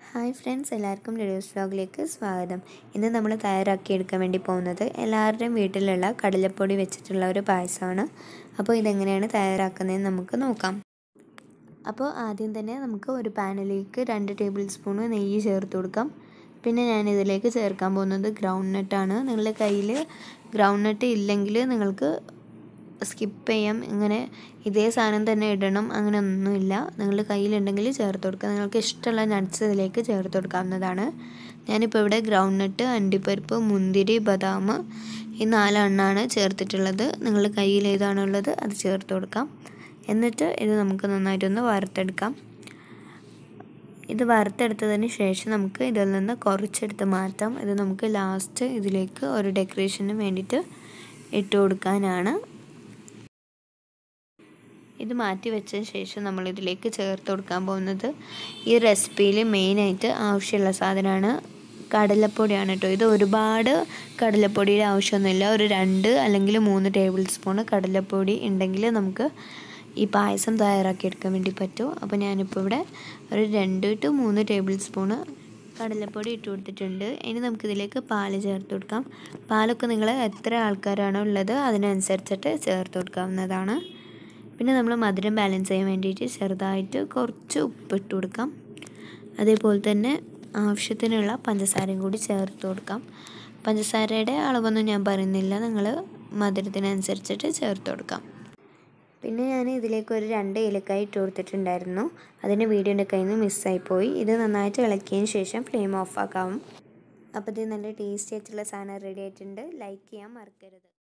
hi friends എല്ലാവർക്കും ലിഡോസ് വ്ലോഗിലേക്ക് സ്വാഗതം ഇന്ന് നമ്മൾ തയ്യാറാക്കി എടുക്കാൻ വേണ്ടി പോകുന്നത് എല്ലാവരുടെയും വീട്ടിലുള്ള കടലപ്പൊടി വെച്ചിട്ടുള്ള ഒരു പായസമാണ് അപ്പോൾ ഇതെങ്ങനെയാണ് തയ്യാറാക്കുന്നതെന്ന് നമുക്ക് നോക്കാം അപ്പോൾ ആദ്യം തന്നെ നമുക്ക് ഒരു പാനിലേക്ക് രണ്ട് ടേബിൾ സ്പൂൺ നെയ്യ് ചേർത്ത് കൊടുക്കാം പിന്നെ ഞാൻ ഇതിലേക്ക് ചേർക്കാൻ പോകുന്നത് ഗ്രൗണ്ട് നട്ടാണ് നിങ്ങളുടെ കയ്യിൽ ഗ്രൗണ്ട് നട്ട് ഇല്ലെങ്കിൽ നിങ്ങൾക്ക് സ്കിപ്പ് ചെയ്യാം ഇങ്ങനെ ഇതേ സാധനം തന്നെ ഇടണം അങ്ങനെ ഒന്നുമില്ല നിങ്ങളുടെ കയ്യിലുണ്ടെങ്കിൽ ചേർത്ത് കൊടുക്കുക നിങ്ങൾക്ക് ഇഷ്ടമുള്ള നട്ട്സ് ഇതിലേക്ക് ചേർത്ത് കൊടുക്കാവുന്നതാണ് ഞാനിപ്പോൾ ഇവിടെ ഗ്രൗണ്ട് നട്ട് അണ്ടിപ്പരിപ്പ് മുന്തിരി ബദാം ഈ നാലെണ്ണമാണ് ചേർത്തിട്ടുള്ളത് നിങ്ങളുടെ കയ്യിൽ ഏതാണുള്ളത് അത് ചേർത്ത് കൊടുക്കാം എന്നിട്ട് ഇത് നമുക്ക് നന്നായിട്ടൊന്ന് വറുത്തെടുക്കാം ഇത് വറുത്തെടുത്തതിന് ശേഷം നമുക്ക് ഇതിൽ നിന്ന് കുറച്ചെടുത്ത് മാറ്റാം ഇത് നമുക്ക് ലാസ്റ്റ് ഇതിലേക്ക് ഒരു ഡെക്കറേഷന് വേണ്ടിയിട്ട് ഇട്ട് കൊടുക്കാനാണ് ഇത് മാറ്റി വെച്ചതിന് ശേഷം നമ്മൾ ഇതിലേക്ക് ചേർത്ത് കൊടുക്കാൻ പോകുന്നത് ഈ റെസിപ്പിയിൽ മെയിനായിട്ട് ആവശ്യമുള്ള സാധനമാണ് കടലപ്പൊടിയാണ് കേട്ടോ ഇത് ഒരുപാട് കടലപ്പൊടിയുടെ ആവശ്യമൊന്നുമില്ല ഒരു രണ്ട് അല്ലെങ്കിൽ മൂന്ന് ടേബിൾ സ്പൂൺ കടലപ്പൊടി ഉണ്ടെങ്കിൽ നമുക്ക് ഈ പായസം തയ്യാറാക്കി എടുക്കാൻ വേണ്ടി പറ്റും അപ്പോൾ ഞാനിപ്പോൾ ഇവിടെ ഒരു രണ്ട് ടു മൂന്ന് ടേബിൾ സ്പൂണ് കടലപ്പൊടി ഇട്ട് കൊടുത്തിട്ടുണ്ട് ഇനി നമുക്കിതിലേക്ക് പാല് ചേർത്ത് കൊടുക്കാം പാലൊക്കെ നിങ്ങൾ എത്ര ആൾക്കാരാണോ ഉള്ളത് അതിനനുസരിച്ചിട്ട് ചേർത്ത് കൊടുക്കാവുന്നതാണ് പിന്നെ നമ്മൾ മധുരം ബാലൻസ് ചെയ്യാൻ വേണ്ടിയിട്ട് ചെറുതായിട്ട് കുറച്ച് ഉപ്പിട്ട് കൊടുക്കാം അതേപോലെ തന്നെ ആവശ്യത്തിനുള്ള പഞ്ചസാരയും കൂടി ചേർത്ത് കൊടുക്കാം പഞ്ചസാരയുടെ അളവൊന്നും ഞാൻ പറയുന്നില്ല നിങ്ങൾ മധുരത്തിനനുസരിച്ചിട്ട് ചേർത്ത് കൊടുക്കാം പിന്നെ ഞാൻ ഇതിലേക്ക് ഒരു രണ്ട് ഏലക്കായ ഇട്ട് കൊടുത്തിട്ടുണ്ടായിരുന്നു അതിൻ്റെ വീഡിയോൻ്റെ കയ്യിൽ നിന്ന് മിസ്സായിപ്പോയി ഇത് നന്നായിട്ട് ഇളക്കിയതിന് ശേഷം ഫ്ലെയിം ഓഫ് ആക്കാം അപ്പോൾ ഇത് നല്ല ടേസ്റ്റി ആയിട്ടുള്ള സാധനം റെഡി ആയിട്ടുണ്ട് ലൈക്ക് ചെയ്യാൻ മറക്കരുത്